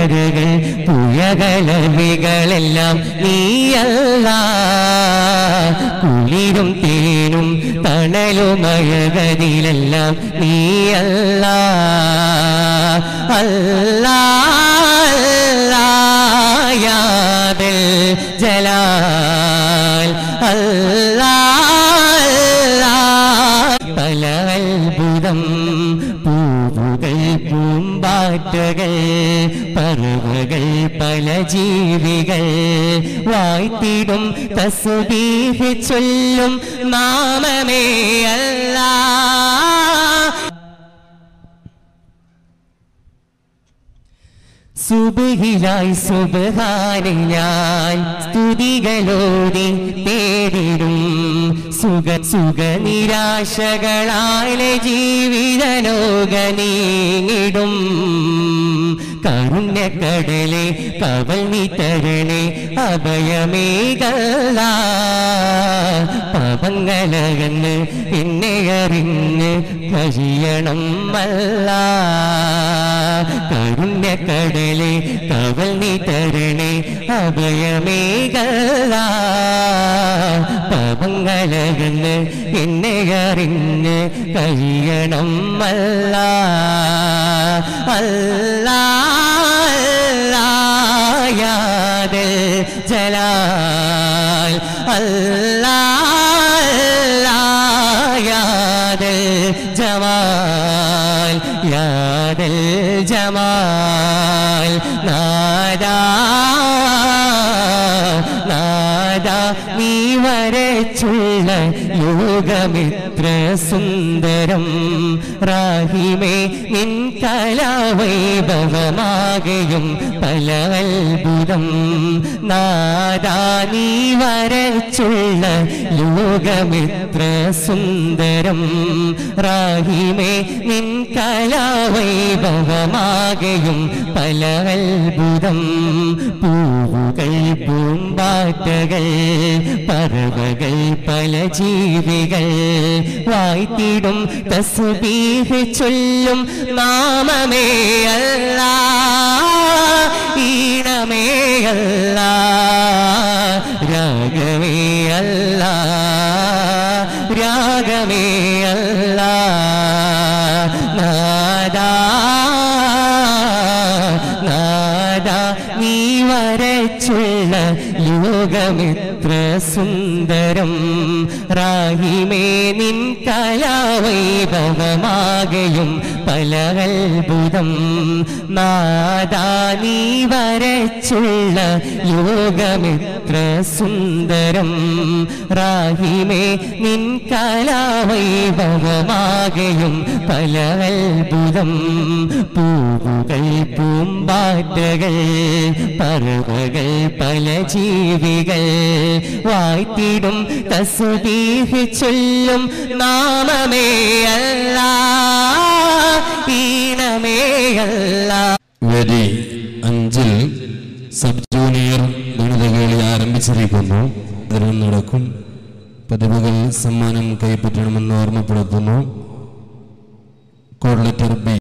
പുഴകളവികളെല്ലാം നീയല്ല കുളിരും തേനും തണലും അഴകതിലെല്ലാം നീയല്ല അല്ലായാതിൽ ജലാൽ അല്ലാ പല അത്ഭുതം പൂവുകൾ പൂമ്പാറ്റകൾ പറവകൾ പല ജീവികൾ വായ്ത്തിടും തസുബീഹ് ചൊല്ലും നാമമേ അല്ലാ സുബഹിലായി സുബഹാനെ ഞാൻ സ്തുതികളോടെ തേടിടും സുഖ സുഖ നിരാശകളാലെ ജീവിതലോക നീങ്ങിടും കരുണ്യക്കടലെ കവൽ നീ തരണേ അഭയമേകല്ല പവങ്ങളകന്ന് എന്നെ അറിഞ്ഞ് കഴിയണം അല്ല കരുണ്യക്കടലെ കവൽ നീ തരണേ അഭയമേകല്ല പവങ്ങളകന്ന് എന്നെ അറിഞ്ഞ് കഴിയണം അല്ല അല്ലായാതെ ജലാൽ അല്ലായാതെ ജമാൽ യാദൽ ജമാൽ നാദാ നാദാ നീ വരച്ചുള്ള യോഗമിത്ര സുന്ദരം റാഹിമേ നിൻ കലാവൈഭവമാകയും പല അത്ഭുതം നാദാ നീ വരച്ചുള്ള ലോകമിത്ര സുന്ദരം റാഹിമേ നിൻ കലാവൈഭവമാകയും പല അത്ഭുതം പൂവുകൾ പൂമ്പാറ്റകൾ പറവകൾ പല ജീവികൾ വായ്ത്തിടും തസ്ബീഹ് ചൊല്ലും നാമമേ അല്ല ഈണമേ അല്ല രാഗമേ അല്ല രാഗമേ അല്ല നാദാ നാദാ നീ വരച്ചുള്ള ലോകമിത്ര സുന്ദരം റാഹിമേ നിൻ കലാവൈഭവമാകയും പല അത്ഭുതം നാദാ നീ വരച്ചുള്ള ലോകമിത്ര സുന്ദരം റാഹിമേ നിൻ കലാവൈഭവമാകയും പല അത്ഭുതം പൂവുകൾ പൂമ്പാറ്റകൾ പറവകൾ പല ജീവികൾ വായ്ത്തിടും തസ്ബീഹ് ചൊല്ലും നാമമേ അല്ല ഈണമേ അല്ല വരി അഞ്ചിൽ സബ് ജൂനിയർ ഗണിതകേളി ആരംഭിച്ചിരിക്കുന്നു അതിലും നടക്കും പതിവുകൾ സമ്മാനം കൈപ്പറ്റണമെന്ന് ഓർമ്മപ്പെടുത്തുന്നു കോഡ് ലെറ്റർ ബി